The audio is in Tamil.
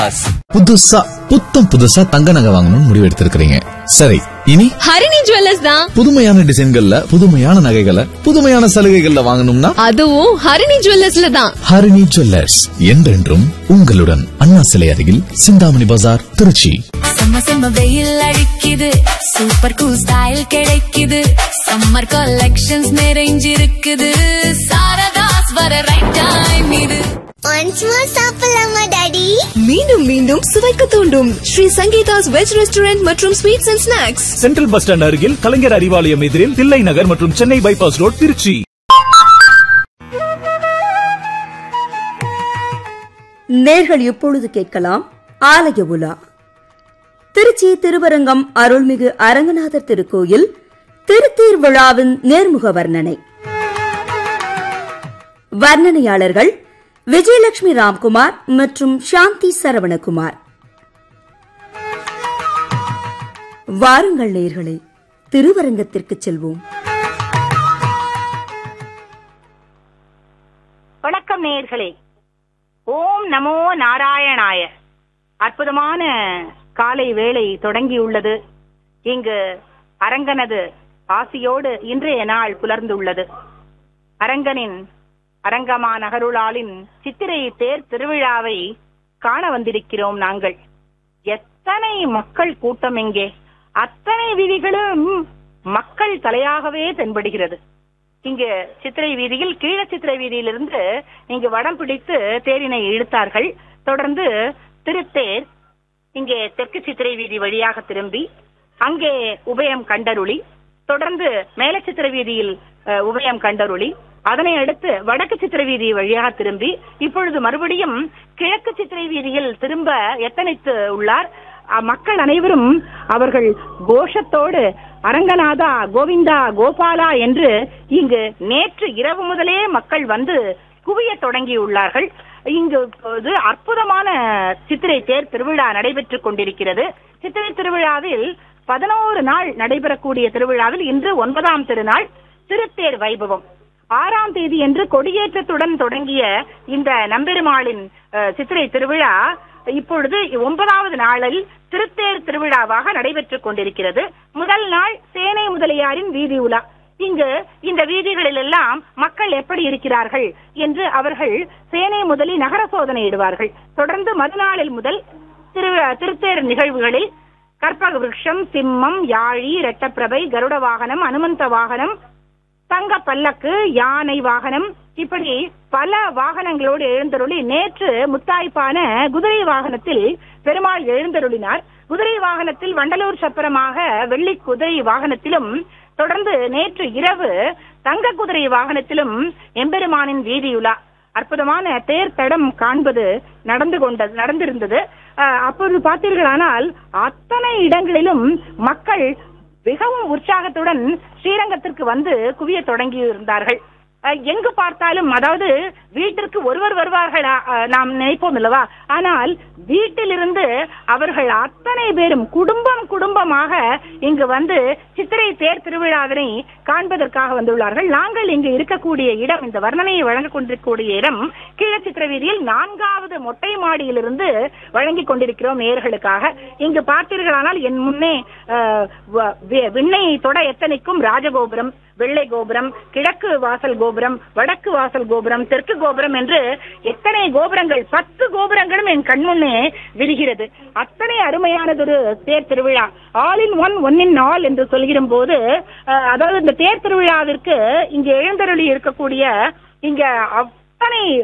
புதுசா புத்தம் புதுசா தங்க நகை வாங்கணும்னு முடிவு எடுத்திருக்கிறீங்க சரி இனி ஹரிணி ஜுவல்லர்ஸ் தான் புதுமையான டிசைன்கள்ல புதுமையான நகைகளை புதுமையான சலுகைகள்ல வாங்கணும்னா அதுவும் ஹரிணி ஜுவல்லர்ஸ்ல தான் ஹரிணி ஜுவல்லர்ஸ் என்றென்றும் உங்களுடன் அண்ணா சிலை அருகில் சிந்தாமணி பஜார் திருச்சி செம்ம செம்ம வெயில் அடிக்குது சூப்பர் கூல் ஸ்டைல் கிடைக்குது சம்மர் கலெக்ஷன்ஸ் நிறைஞ்சிருக்குது சாரதாஸ் வர ரைட் டைம் இது ஒன்ஸ் மோர் சாப்பிடலாமா டாடி மீண்டும் மீண்டும் சுவைக்க தூண்டும் ஸ்ரீ சங்கீதாஸ் வெஜ் ரெஸ்டாரண்ட் மற்றும் sweets and snacks central bus stand அருகில் கலைஞர் அறிவாலயம் எதிரில் தில்லை நகர் மற்றும் சென்னை பைபாஸ் ரோட் திருச்சி நேர்கள் இப்பொழுது கேட்கலாம் ஆலய உலா திருச்சி திருவரங்கம் அருள்மிகு அரங்கநாதர் திருக்கோயில் திருத்தீர் விழாவின் நேர்முக வர்ணனை வர்ணனையாளர்கள் விஜயலட்சுமி ராம்குமார் மற்றும் சாந்தி சரவணகுமார் வாருங்கள் நேர்களே திருவரங்கத்திற்கு செல்வோம் வணக்கம் நேயர்களே ஓம் நமோ நாராயணாய அற்புதமான காலை வேளை தொடங்கியுள்ளது இங்கு அரங்கனது ஆசியோடு இன்றைய நாள் புலர்ந்துள்ளது அரங்கனின் அரங்கமா நகருளாலின் சித்திரை தேர் திருவிழாவை காண வந்திருக்கிறோம் நாங்கள் எத்தனை மக்கள் கூட்டம் எங்கே அத்தனை வீதிகளும் மக்கள் தலையாகவே தென்படுகிறது இங்கு சித்திரை வீதியில் கீழ சித்திரை வீதியிலிருந்து இங்கு வடம் பிடித்து தேரினை இழுத்தார்கள் தொடர்ந்து திருத்தேர் இங்கே தெற்கு சித்திரை வீதி வழியாக திரும்பி அங்கே உபயம் கண்டருளி தொடர்ந்து மேல சித்திர வீதியில் அஹ், உபயம் கண்டருளி அதனை அடுத்து வடக்கு சித்திரை வீதி வழியாக திரும்பி இப்பொழுது மறுபடியும் கிழக்கு சித்திரை வீதியில் திரும்ப எத்தனைத்து உள்ளார் அஹ், மக்கள் அனைவரும் அவர்கள் கோஷத்தோடு அரங்கநாதா கோவிந்தா கோபாலா என்று இங்கு நேற்று இரவு முதலே மக்கள் வந்து குவிய தொடங்கியுள்ளார்கள் இங்கு இப்போது அற்புதமான சித்திரை தேர் திருவிழா நடைபெற்றுக் கொண்டிருக்கிறது சித்திரை திருவிழாவில் பதினோரு நாள் நடைபெறக்கூடிய திருவிழாவில் இன்று ஒன்பதாம் திருநாள் திருத்தேர் வைபவம் ஆறாம் தேதி என்று கொடியேற்றத்துடன் தொடங்கிய இந்த நம்பெருமாளின் அஹ், சித்திரை திருவிழா இப்பொழுது ஒன்பதாவது நாளில் திருத்தேர் திருவிழாவாக நடைபெற்றுக் கொண்டிருக்கிறது முதல் நாள் சேனை முதலியாரின் வீதி உலா இங்கு இந்த வீதிகளில் எல்லாம் மக்கள் எப்படி இருக்கிறார்கள் என்று அவர்கள் சேனை முதலி நகர சோதனையிடுவார்கள் தொடர்ந்து மறுநாளில் முதல் திரு திருத்தேர் நிகழ்வுகளில் கற்பக விருட்சம் சிம்மம் யாழி இரட்டப்பிரபை கருட வாகனம் அனுமந்த வாகனம் தங்க பல்லக்கு யானை வாகனம் இப்படி பல வாகனங்களோடு எழுந்தருளி நேற்று முத்தாய்ப்பான குதிரை வாகனத்தில் பெருமாள் எழுந்தருளினார் குதிரை வாகனத்தில் வண்டலூர் சப்பரமாக வெள்ளி குதிரை வாகனத்திலும் தொடர்ந்து நேற்று இரவு தங்க குதிரை வாகனத்திலும் எம்பெருமானின் வீதியுலா அற்புதமான தேர் தடம் காண்பது நடந்து கொண்டது நடந்திருந்தது அஹ், அப்பொழுது பார்த்தீர்களானால் அத்தனை இடங்களிலும் மக்கள் மிகவும் உற்சாகத்துடன் ஸ்ரீரங்கத்திற்கு வந்து குவிய தொடங்கி இருந்தார்கள் அஹ், எங்கு பார்த்தாலும் அதாவது வீட்டிற்கு ஒருவர் வருவார்கள் அஹ், நாம் நினைப்போம் அல்லவா ஆனால் வீட்டிலிருந்து அவர்கள் அத்தனை பேரும் குடும்பம் குடும்பமாக இங்கு வந்து சித்திரை தேர் திருவிழாவினை காண்பதற்காக வந்துள்ளார்கள் நாங்கள் இங்கு இருக்கக்கூடிய இடம் இந்த வர்ணனையை வழங்கிக் கொண்டிருக்கக்கூடிய இடம் கீழ சித்திர வீதியில் நான்காவது மொட்டை மாடியிலிருந்து வழங்கிக் கொண்டிருக்கிறோம் நேயர்களுக்காக இங்கு பார்த்தீர்களானால் என் முன்னே அஹ், வ- வி- விண்ணை தொட எத்தனைக்கும் ராஜகோபுரம் வெள்ளை கோபுரம் கிழக்கு வாசல் கோபுரம் வடக்கு வாசல் கோபுரம் தெற்கு கோபுரம் என்று எத்தனை கோபுரங்கள் பத்து கோபுரங்களும் என் கண்முன்னே விரிகிறது அத்தனை அருமையானதொரு தேர் திருவிழா all in one one in all என்று சொல்கிற போது அஹ், அதாவது இந்த தேர் திருவிழாவிற்கு இங்கு எழுந்தருளி இருக்கக்கூடிய இங்க அத்தனை